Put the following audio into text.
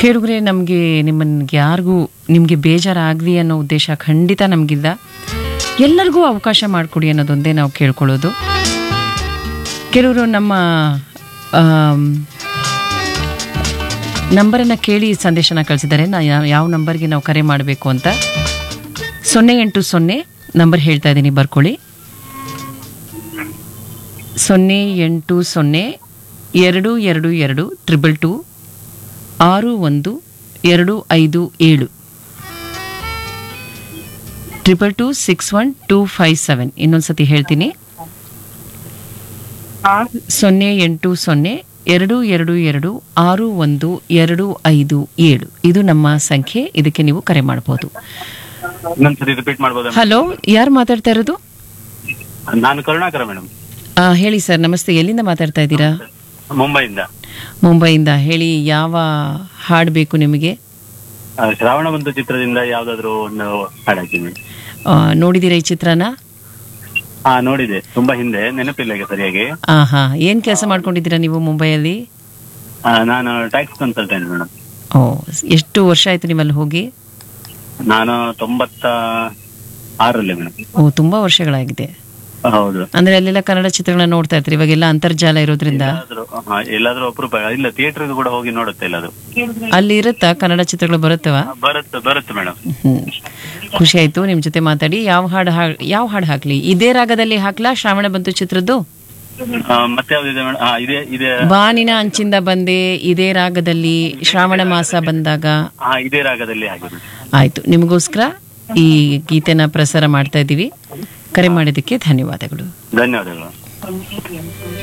ಕೇಳಿದ್ರೆ ನಮಗೆ ನಿಮ್ಮನ್ಗೆ ಯಾರಿಗೂ ನಿಮಗೆ ಬೇಜಾರಾಗಲಿ ಅನ್ನೋ ಉದ್ದೇಶ ಖಂಡಿತ ನಮಗಿಲ್ಲ ಎಲ್ಲರಿಗೂ ಅವಕಾಶ ಮಾಡಿಕೊಡಿ ಅನ್ನೋದೊಂದೇ ನಾವು ಕೇಳ್ಕೊಳ್ಳೋದು ಕೆಲವರು ನಮ್ಮ ಆಮ್, ನಂಬರನ್ನು ಕೇಳಿ ಸಂದೇಶನ ಕಳಿಸಿದ್ದಾರೆ ನಾ ಯಾವ ಯಾವ ನಂಬರ್ಗೆ ನಾವು ಕರೆ ಮಾಡಬೇಕು ಅಂತ ಸೊನ್ನೆ ಎಂಟು ಸೊನ್ನೆ ನಂಬರ್ ಹೇಳ್ತಾ ಇದ್ದೀನಿ ಬರ್ಕೊಳ್ಳಿ ಸೊನ್ನೆ ಎಂಟು ಸೊನ್ನೆ ಎರಡು ಎರಡು ಎರಡು ಟ್ರಿಬಲ್ ಟು ಆರು ಒಂದು ಎರಡು ಐದು ಏಳು triple two six one two five seven ಇನ್ನೊಂದು ಸತಿ ಹೇಳ್ತೀನಿ ಹಾ ಸೊನ್ನೆ ಎಂಟು ಸೊನ್ನೆ ಎರಡು ಎರಡು ಎರಡು ಆರು ಒಂದು ಎರಡು ಐದು ಏಳು ಇದು ನಮ್ಮ ಸಂಖ್ಯೆ ಇದಕ್ಕೆ ನೀವು ಕರೆ ಮಾಡಬಹುದು ಇನ್ನೊಂದ್ಸರಿ ರಿಪೀಟ್ ಮಾಡ್ಬೋದಾ ಹಲೋ ಯಾರು ಮಾತಾಡ್ತಾ ಇರೋದು ನಾನು ಕರುಣಾಕರ ಮೇಡಮ್ ಆ, ಹೇಳಿ ಸರ್ ನಮಸ್ತೆ ಎಲ್ಲಿಂದ ಮಾತಾಡ್ತಾ ಇದ್ದೀರಾ ಮುಂಬೈಯಿಂದ ಮುಂಬೈಯಿಂದ ಹೇಳಿ ಯಾವ ಹಾಡು ಬೇಕು ನಿಮಗೆ ಆ, ಶ್ರಾವಣ ಬಂತು ಚಿತ್ರದಿಂದ ಯಾವ್ದಾದ್ರು ಒಂದು ಹಾಡು ಹಾಕಿದ್ವಿ ಆ, ನೋಡಿದ್ದೀರಾ ಈ ಚಿತ್ರನ ಹಾ ನೋಡಿದೆ ತುಂಬಾ ಹಿಂದೆ ನೆನಪಿಲ್ಲ ಈಗ ಸರಿಯಾಗಿ ಆ ಹಾ ಏನ್ ಕೆಲಸ ಮಾಡ್ಕೊಂಡಿದ್ದೀರಾ ನೀವು ಮುಂಬೈಯಲ್ಲಿ ಆ, ನಾನು ಟ್ಯಾಕ್ಸ್ ಕನ್ಸಲ್ಟೆಂಟ್ ಮೇಡಮ್ ಓ ಎಷ್ಟು ವರ್ಷ ಆಯ್ತು ನಿಮ್ಮಲ್ಲಿ ಹೋಗಿ ನಾನು ತೊಂಬತ್ತ ಆರಲ್ಲಿ ಮೇಡಮ್ ಓ ತುಂಬಾ ವರ್ಷಗಳಾಗಿದೆ ಹೌದು ಅಂದ್ರೆ ಅಲ್ಲೆಲ್ಲ ಕನ್ನಡ ಚಿತ್ರಗಳನ್ನ ನೋಡ್ತಾ ಇರ್ತೀರಿ ಇವಾಗೆಲ್ಲ ಅಂತರ್ಜಾಲ ಇರೋದ್ರಿಂದ ಎಲ್ಲಾದ್ರೂ ಹಾ, ಎಲ್ಲಾದ್ರೂ ಅಪರೂಪ ಇಲ್ಲ ಥಿಯೇಟರ್ ಕೂಡ ಹೋಗಿ ನೋಡುತ್ತೆ ಎಲ್ಲಾದ್ರೂ ಅಲ್ಲಿ ಇರುತ್ತಾ ಕನ್ನಡ ಚಿತ್ರಗಳು ಬರುತ್ತವಾ ಆ, ಬರುತ್ತೆ ಬರುತ್ತೆ ಮೇಡಮ್ ಹ್ಮ್ ಖುಷಿ ಆಯ್ತು ನಿಮ್ ಜೊತೆ ಮಾತಾಡಿ ಯಾವ ಹಾಡು ಹಾ- ಯಾವ ಹಾಡು ಹಾಕ್ಲಿ ಇದೇ ರಾಗದಲ್ಲಿ ಹಾಕ್ಲಾ ಶ್ರಾವಣ ಬಂತು ಚಿತ್ರದ್ದು ಮತ್ತೆ ಯಾವ್ದಿದೆ ಮೇಡಮ್ ಹಾ ಇದೆ ಇದೆ ಬಾನಿನ ಅಂಚಿಂದ ಬಂದೆ ಇದೇ ರಾಗದಲ್ಲಿ ಶ್ರಾವಣ ಮಾಸ ಬಂದಾಗ ಹಾ ಇದೇ ರಾಗದಲ್ಲಿ ಆಗಿದೆ ಆಯ್ತು ನಿಮಗೋಸ್ಕರ ಈ ಗೀತೆನ ಪ್ರಸಾರ ಮಾಡ್ತಾ ಇದ್ದೀವಿ ಕರೆ ಮಾಡಿದ್ದಕ್ಕೆ ಧನ್ಯವಾದಗಳು ಧನ್ಯವಾದಗಳು